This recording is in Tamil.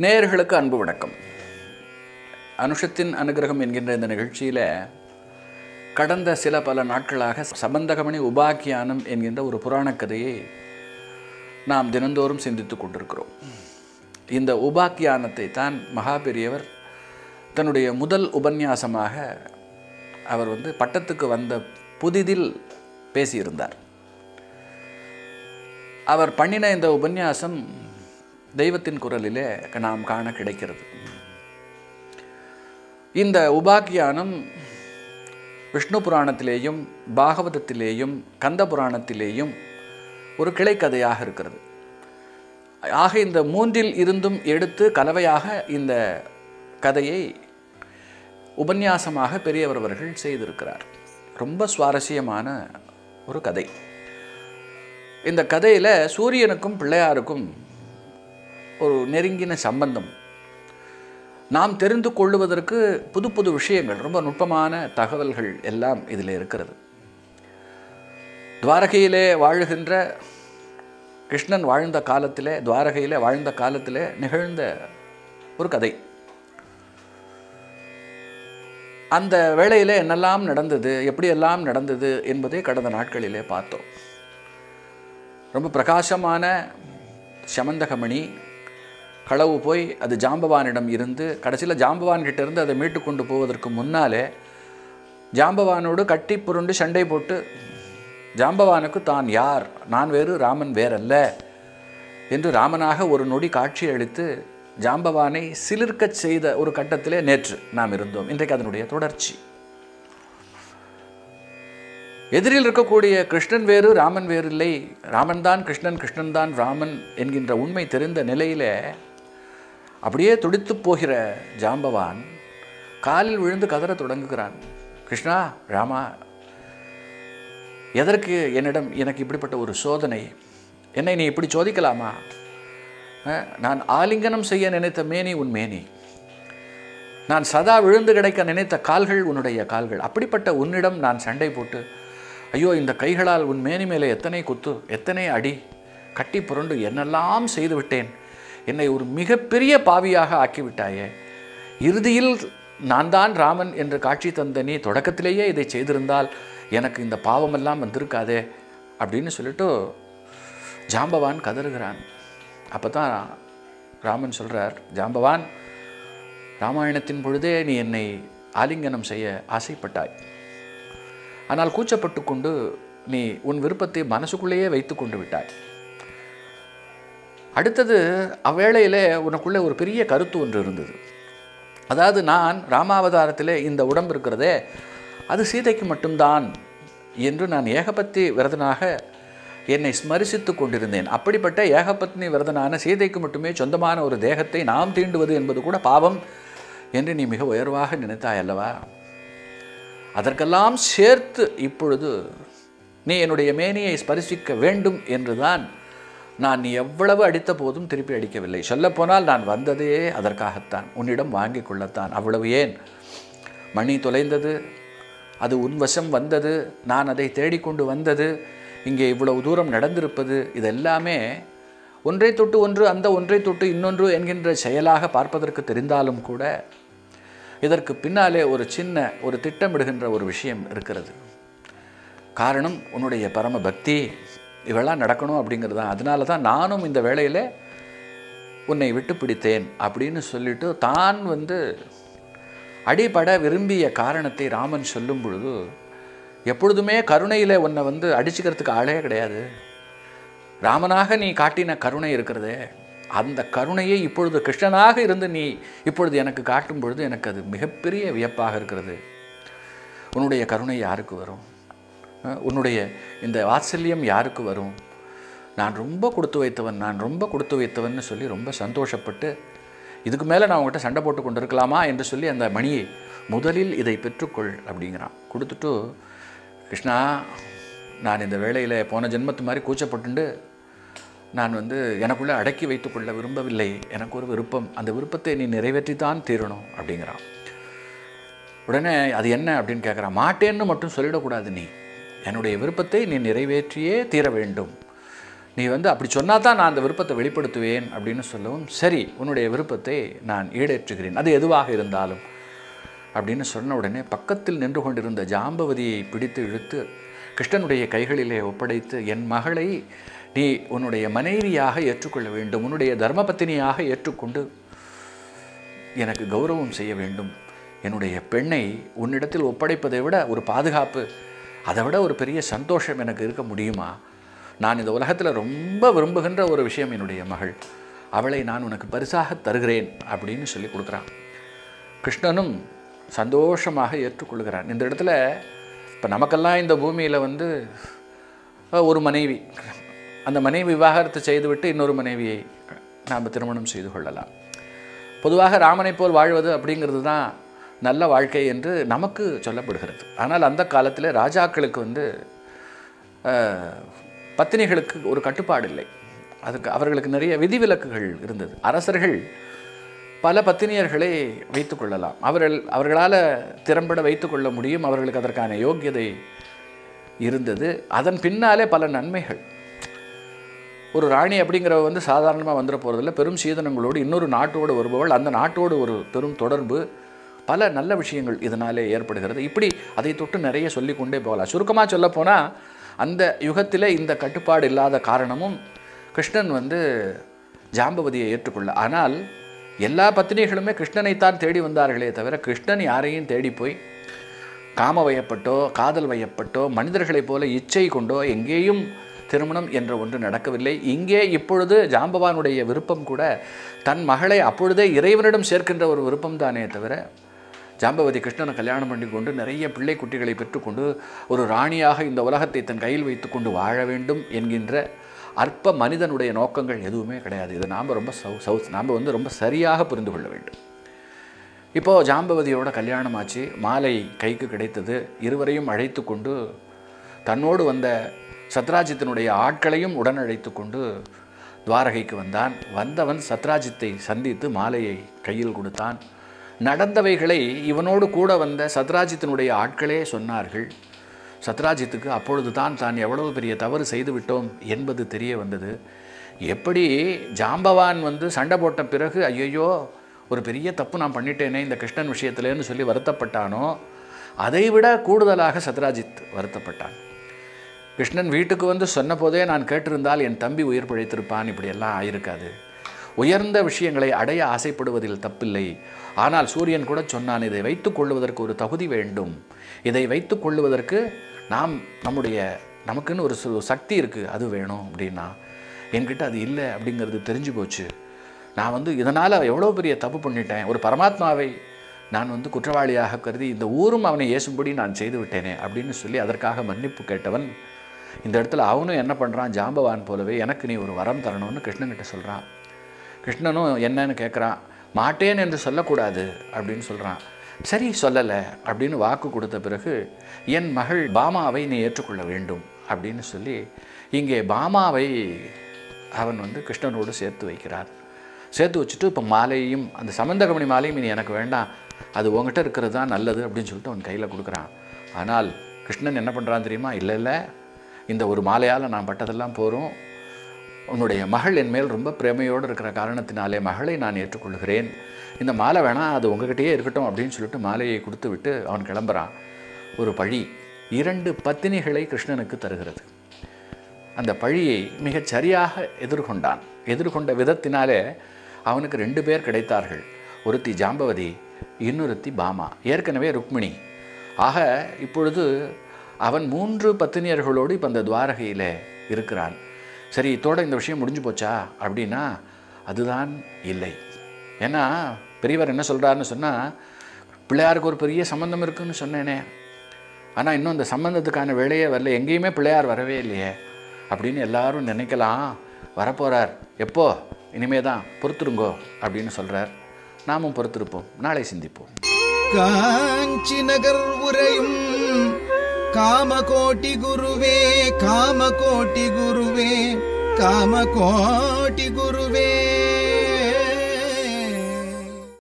நேயர்களுக்கு அன்பு வணக்கம் அனுஷத்தின் அனுகிரகம் என்கின்ற இந்த நிகழ்ச்சியில் கடந்த சில பல நாட்களாக சம்பந்தகமணி உபாக்கியானம் என்கின்ற ஒரு புராணக் கதையை நாம் தினந்தோறும் சிந்தித்துக் கொண்டிருக்கிறோம் இந்த உபாக்கியானத்தை தான் மகாபெரியவர் தன்னுடைய முதல் உபன்யாசமாக அவர் வந்து பட்டத்துக்கு வந்த புதிதில் பேசியிருந்தார் அவர் பண்ணின இந்த உபன்யாசம் தெய்வத்தின் குரலிலே நாம் காண கிடைக்கிறது இந்த உபாக்கியானம் விஷ்ணு புராணத்திலேயும் பாகவதத்திலேயும் கந்த புராணத்திலேயும் ஒரு கிளைக்கதையாக இருக்கிறது ஆக இந்த மூன்றில் இருந்தும் எடுத்து கலவையாக இந்த கதையை உபன்யாசமாக பெரியவர் அவர்கள் செய்திருக்கிறார் ரொம்ப சுவாரஸ்யமான ஒரு கதை இந்த கதையில் சூரியனுக்கும் பிள்ளையாருக்கும் ஒரு நெருங்கின சம்பந்தம் நாம் தெரிந்து கொள்ளுவதற்கு புது புது விஷயங்கள் ரொம்ப நுட்பமான தகவல்கள் எல்லாம் இதில் இருக்கிறது துவாரகையிலே வாழுகின்ற கிருஷ்ணன் வாழ்ந்த காலத்திலே துவாரகையிலே வாழ்ந்த காலத்திலே நிகழ்ந்த ஒரு கதை அந்த வேளையிலே என்னெல்லாம் நடந்தது எப்படியெல்லாம் நடந்தது என்பதை கடந்த நாட்களிலே பார்த்தோம் ரொம்ப பிரகாசமான சமந்தகமணி களவு போய் அது ஜாம்பவானிடம் இருந்து கடைசியில் ஜாம்பவான் கிட்ட இருந்து அதை மீட்டு கொண்டு போவதற்கு முன்னாலே ஜாம்பவானோடு கட்டி புரண்டு சண்டை போட்டு ஜாம்பவானுக்கு தான் யார் நான் வேறு ராமன் வேறல்ல என்று ராமனாக ஒரு நொடி காட்சி அளித்து ஜாம்பவானை சிலிர்க்கச் செய்த ஒரு கட்டத்திலே நேற்று நாம் இருந்தோம் இன்றைக்கு அதனுடைய தொடர்ச்சி எதிரில் இருக்கக்கூடிய கிருஷ்ணன் வேறு ராமன் வேறு இல்லை ராமன் தான் கிருஷ்ணன் கிருஷ்ணன் தான் ராமன் என்கின்ற உண்மை தெரிந்த நிலையில அப்படியே துடித்து போகிற ஜாம்பவான் காலில் விழுந்து கதற தொடங்குகிறான் கிருஷ்ணா ராமா எதற்கு என்னிடம் எனக்கு இப்படிப்பட்ட ஒரு சோதனை என்னை நீ இப்படி சோதிக்கலாமா நான் ஆலிங்கனம் செய்ய நினைத்த மேனி உன் மேனி நான் சதா விழுந்து கிடைக்க நினைத்த கால்கள் உன்னுடைய கால்கள் அப்படிப்பட்ட உன்னிடம் நான் சண்டை போட்டு ஐயோ இந்த கைகளால் உன் மேனி மேலே எத்தனை குத்து எத்தனை அடி கட்டி புரண்டு என்னெல்லாம் செய்து விட்டேன் என்னை ஒரு மிகப்பெரிய பாவியாக ஆக்கிவிட்டாயே இறுதியில் நான் தான் ராமன் என்று காட்சி தந்த நீ தொடக்கத்திலேயே இதை செய்திருந்தால் எனக்கு இந்த பாவமெல்லாம் வந்திருக்காதே அப்படின்னு சொல்லிட்டு ஜாம்பவான் கதறுகிறான் அப்போ தான் ராமன் சொல்கிறார் ஜாம்பவான் ராமாயணத்தின் பொழுதே நீ என்னை ஆலிங்கனம் செய்ய ஆசைப்பட்டாய் ஆனால் கூச்சப்பட்டு கொண்டு நீ உன் விருப்பத்தை மனசுக்குள்ளேயே வைத்து கொண்டு விட்டாய் அடுத்தது அவ்வேளையிலே உனக்குள்ளே ஒரு பெரிய கருத்து ஒன்று இருந்தது அதாவது நான் ராமாவதாரத்தில் இந்த உடம்பு இருக்கிறதே அது சீதைக்கு மட்டும்தான் என்று நான் ஏகபத்தி விரதனாக என்னை ஸ்மரிசித்து கொண்டிருந்தேன் அப்படிப்பட்ட ஏகபத்னி விரதனான சீதைக்கு மட்டுமே சொந்தமான ஒரு தேகத்தை நாம் தீண்டுவது என்பது கூட பாவம் என்று நீ மிக உயர்வாக நினைத்தாய் அல்லவா அதற்கெல்லாம் சேர்த்து இப்பொழுது நீ என்னுடைய மேனியை ஸ்பரிசிக்க வேண்டும் என்றுதான் நான் நீ எவ்வளவு அடித்த போதும் திருப்பி அடிக்கவில்லை சொல்லப்போனால் நான் வந்ததே அதற்காகத்தான் உன்னிடம் வாங்கி கொள்ளத்தான் அவ்வளவு ஏன் மணி தொலைந்தது அது உன் வசம் வந்தது நான் அதை தேடிக்கொண்டு வந்தது இங்கே இவ்வளவு தூரம் நடந்திருப்பது இதெல்லாமே ஒன்றை தொட்டு ஒன்று அந்த ஒன்றை தொட்டு இன்னொன்று என்கின்ற செயலாக பார்ப்பதற்கு தெரிந்தாலும் கூட இதற்கு பின்னாலே ஒரு சின்ன ஒரு திட்டமிடுகின்ற ஒரு விஷயம் இருக்கிறது காரணம் உன்னுடைய பரம பக்தி இவெல்லாம் நடக்கணும் அப்படிங்கிறது தான் அதனால தான் நானும் இந்த வேளையில் உன்னை விட்டு பிடித்தேன் அப்படின்னு சொல்லிட்டு தான் வந்து அடிபட விரும்பிய காரணத்தை ராமன் சொல்லும் பொழுது எப்பொழுதுமே கருணையில் உன்னை வந்து அடிச்சுக்கிறதுக்கு ஆளே கிடையாது ராமனாக நீ காட்டின கருணை இருக்கிறதே அந்த கருணையை இப்பொழுது கிருஷ்ணனாக இருந்து நீ இப்பொழுது எனக்கு காட்டும் பொழுது எனக்கு அது மிகப்பெரிய வியப்பாக இருக்கிறது உன்னுடைய கருணை யாருக்கு வரும் உன்னுடைய இந்த வாத்சல்யம் யாருக்கு வரும் நான் ரொம்ப கொடுத்து வைத்தவன் நான் ரொம்ப கொடுத்து வைத்தவன் சொல்லி ரொம்ப சந்தோஷப்பட்டு இதுக்கு மேலே நான் உங்கள்கிட்ட சண்டை போட்டு கொண்டு இருக்கலாமா என்று சொல்லி அந்த மணியை முதலில் இதை பெற்றுக்கொள் அப்படிங்கிறான் கொடுத்துட்டு கிருஷ்ணா நான் இந்த வேளையில் போன ஜென்மத்து மாதிரி கூச்சப்பட்டுண்டு நான் வந்து எனக்குள்ளே அடக்கி வைத்துக்கொள்ள விரும்பவில்லை எனக்கு ஒரு விருப்பம் அந்த விருப்பத்தை நீ நிறைவேற்றித்தான் தீரணும் அப்படிங்கிறான் உடனே அது என்ன அப்படின்னு கேட்குறான் மாட்டேன்னு மட்டும் சொல்லிடக்கூடாது நீ என்னுடைய விருப்பத்தை நீ நிறைவேற்றியே தீர வேண்டும் நீ வந்து அப்படி சொன்னா தான் நான் அந்த விருப்பத்தை வெளிப்படுத்துவேன் அப்படின்னு சொல்லவும் சரி உன்னுடைய விருப்பத்தை நான் ஈடேற்றுகிறேன் அது எதுவாக இருந்தாலும் அப்படின்னு சொன்ன உடனே பக்கத்தில் நின்று கொண்டிருந்த ஜாம்பவதியை பிடித்து இழுத்து கிருஷ்ணனுடைய கைகளிலே ஒப்படைத்து என் மகளை நீ உன்னுடைய மனைவியாக ஏற்றுக்கொள்ள வேண்டும் உன்னுடைய தர்மபத்தினியாக ஏற்றுக்கொண்டு எனக்கு கௌரவம் செய்ய வேண்டும் என்னுடைய பெண்ணை உன்னிடத்தில் ஒப்படைப்பதை விட ஒரு பாதுகாப்பு அதை விட ஒரு பெரிய சந்தோஷம் எனக்கு இருக்க முடியுமா நான் இந்த உலகத்தில் ரொம்ப விரும்புகின்ற ஒரு விஷயம் என்னுடைய மகள் அவளை நான் உனக்கு பரிசாக தருகிறேன் அப்படின்னு சொல்லி கொடுக்குறான் கிருஷ்ணனும் சந்தோஷமாக ஏற்றுக்கொள்கிறான் இந்த இடத்துல இப்போ நமக்கெல்லாம் இந்த பூமியில் வந்து அஹ், ஒரு மனைவி அந்த மனைவி விவாகரத்து செய்துவிட்டு இன்னொரு மனைவியை நாம் திருமணம் செய்து கொள்ளலாம் பொதுவாக ராமனைப் போல் வாழ்வது அப்படிங்கிறது தான் நல்ல வாழ்க்கை என்று நமக்கு சொல்லப்படுகிறது ஆனால் அந்த காலத்தில் ராஜாக்களுக்கு வந்து அஹ், பத்தினிகளுக்கு ஒரு கட்டுப்பாடு இல்லை அதுக்கு அவர்களுக்கு நிறைய விதிவிலக்குகள் இருந்தது அரசர்கள் பல பத்தினியர்களை வைத்துக் கொள்ளலாம் அவர்கள் அவர்களால் திறம்பட வைத்துக் கொள்ள முடியும் அவர்களுக்கு அதற்கான யோக்கியதை இருந்தது அதன் பின்னாலே பல நன்மைகள் ஒரு ராணி அப்படிங்கிறவ வந்து சாதாரணமாக வந்துட போகிறதில்ல பெரும் சீதனங்களோடு இன்னொரு நாட்டோடு வருபவள் அந்த நாட்டோடு ஒரு பெரும் தொடர்பு பல நல்ல விஷயங்கள் இதனாலே ஏற்படுகிறது இப்படி அதை தொட்டு நிறைய சொல்லிக் கொண்டே போகலாம் சுருக்கமாக சொல்லப்போனால் அந்த யுகத்திலே இந்த கட்டுப்பாடு இல்லாத காரணமும் கிருஷ்ணன் வந்து ஜாம்பவதியை ஏற்றுக்கொள்ள ஆனால் எல்லா பத்தினிகளுமே கிருஷ்ணனைத்தான் தேடி வந்தார்களே தவிர கிருஷ்ணன் யாரையும் தேடி போய் காம வயப்பட்டோ காதல் வயப்பட்டோ மனிதர்களைப் போல இச்சை கொண்டோ எங்கேயும் திருமணம் என்ற ஒன்று நடக்கவில்லை இங்கே இப்பொழுது ஜாம்பவானுடைய விருப்பம் கூட தன் மகளை அப்பொழுதே இறைவனிடம் சேர்க்கின்ற ஒரு விருப்பம் தானே தவிர ஜாம்பவதி கிருஷ்ணனை கல்யாணம் பண்ணி கொண்டு நிறைய பிள்ளை குட்டிகளை பெற்றுக்கொண்டு ஒரு ராணியாக இந்த உலகத்தை தன் கையில் வைத்துக்கொண்டு வாழ வேண்டும் என்கின்ற அற்ப மனிதனுடைய நோக்கங்கள் எதுவுமே கிடையாது இது நாம் ரொம்ப சௌ சௌ நாம் வந்து ரொம்ப சரியாக புரிந்து கொள்ள வேண்டும் இப்போது ஜாம்பவதியோட கல்யாணம் ஆச்சு மாலை கைக்கு கிடைத்தது இருவரையும் அழைத்து கொண்டு தன்னோடு வந்த சத்ராஜித்தினுடைய ஆட்களையும் உடன் அழைத்து கொண்டு துவாரகைக்கு வந்தான் வந்தவன் சத்ராஜித்தை சந்தித்து மாலையை கையில் கொடுத்தான் நடந்தவைகளை இவனோடு கூட வந்த சத்ராஜித்தினுடைய ஆட்களே சொன்னார்கள் சத்ராஜித்துக்கு அப்பொழுது தான் தான் எவ்வளவு பெரிய தவறு செய்து விட்டோம் என்பது தெரிய வந்தது எப்படி ஜாம்பவான் வந்து சண்டை போட்ட பிறகு ஐயையோ ஒரு பெரிய தப்பு நான் பண்ணிட்டேனே இந்த கிருஷ்ணன் விஷயத்திலேன்னு சொல்லி வருத்தப்பட்டானோ அதைவிட கூடுதலாக சத்ராஜித் வருத்தப்பட்டான் கிருஷ்ணன் வீட்டுக்கு வந்து சொன்னபோதே நான் கேட்டிருந்தால் என் தம்பி உயிர் பிழைத்திருப்பான் இப்படியெல்லாம் ஆயிருக்காது உயர்ந்த விஷயங்களை அடைய ஆசைப்படுவதில் தப்பில்லை ஆனால் சூரியன் கூட சொன்னான் இதை வைத்துக் கொள்வதற்கு ஒரு தகுதி வேண்டும் இதை வைத்துக் கொள்வதற்கு நாம் நம்முடைய நமக்குன்னு ஒரு சு- சக்தி இருக்குது அது வேணும் அப்படின்னா என்கிட்ட அது இல்லை அப்படிங்கிறது தெரிஞ்சு போச்சு நான் வந்து இதனால் எவ்வளோ பெரிய தப்பு பண்ணிட்டேன் ஒரு பரமாத்மாவை நான் வந்து குற்றவாளியாக கருதி இந்த ஊரும் அவனை ஏசும்படி நான் செய்து விட்டேனே அப்படின்னு சொல்லி அதற்காக மன்னிப்பு கேட்டவன் இந்த இடத்துல அவனும் என்ன பண்ணுறான் ஜாம்பவான் போலவே எனக்கு நீ ஒரு வரம் தரணும்னு கிருஷ்ணன்கிட்ட சொல்கிறான் கிருஷ்ணனும் என்னன்னு கேட்குறான் மாட்டேன் என்று சொல்லக்கூடாது அப்படின்னு சொல்கிறான் சரி சொல்லலை அப்படின்னு வாக்கு கொடுத்த பிறகு என் மகள் பாமாவை நீ ஏற்றுக்கொள்ள வேண்டும் அப்படின்னு சொல்லி இங்கே பாமாவை அவன் வந்து கிருஷ்ணனோடு சேர்த்து வைக்கிறார் சேர்த்து வச்சுட்டு இப்போ மாலையும் அந்த சமந்தகமணி மாலையும் இனி எனக்கு வேண்டாம் அது உங்ககிட்ட இருக்கிறது தான் நல்லது அப்படின்னு சொல்லிட்டு அவன் கையில் கொடுக்குறான் ஆனால் கிருஷ்ணன் என்ன பண்ணுறான் தெரியுமா இல்லை இல்லை இந்த ஒரு மாலையால் நான் பட்டதெல்லாம் போகிறோம் உன்னுடைய மகள் என் மேல் ரொம்ப பிரேமையோடு இருக்கிற காரணத்தினாலே மகளை நான் ஏற்றுக்கொள்கிறேன் இந்த மாலை வேணாம் அது உங்ககிட்டயே இருக்கட்டும் அப்படின்னு சொல்லிட்டு மாலையை கொடுத்து விட்டு அவன் கிளம்புறான் ஒரு பழி இரண்டு பத்தினிகளை கிருஷ்ணனுக்கு தருகிறது அந்த பழியை மிகச் சரியாக எதிர்கொண்டான் எதிர்கொண்ட விதத்தினாலே அவனுக்கு ரெண்டு பேர் கிடைத்தார்கள் ஒருத்தி ஜாம்பவதி இன்னொருத்தி பாமா ஏற்கனவே ருக்மிணி ஆக இப்பொழுது அவன் மூன்று பத்தினியர்களோடு இப்போ அந்த துவாரகையில் இருக்கிறான் சரி இதோட இந்த விஷயம் முடிஞ்சு போச்சா அப்படின்னா அதுதான் இல்லை ஏன்னா பெரியவர் என்ன சொல்கிறாருன்னு சொன்னால் பிள்ளையாருக்கு ஒரு பெரிய சம்பந்தம் இருக்குன்னு சொன்னேனே ஆனால் இன்னும் அந்த சம்பந்தத்துக்கான வேலையே வரல எங்கேயுமே பிள்ளையார் வரவே இல்லையே அப்படின்னு எல்லாரும் நினைக்கலாம் வரப்போகிறார் எப்போ இனிமே தான் பொறுத்துருங்கோ அப்படின்னு சொல்கிறார் நாமும் பொறுத்திருப்போம் நாளை சிந்திப்போம் காஞ்சி நகர் உரையும் காமகோட்டி குருவே காமகோட்டி குருவே காமகோட்டி குரு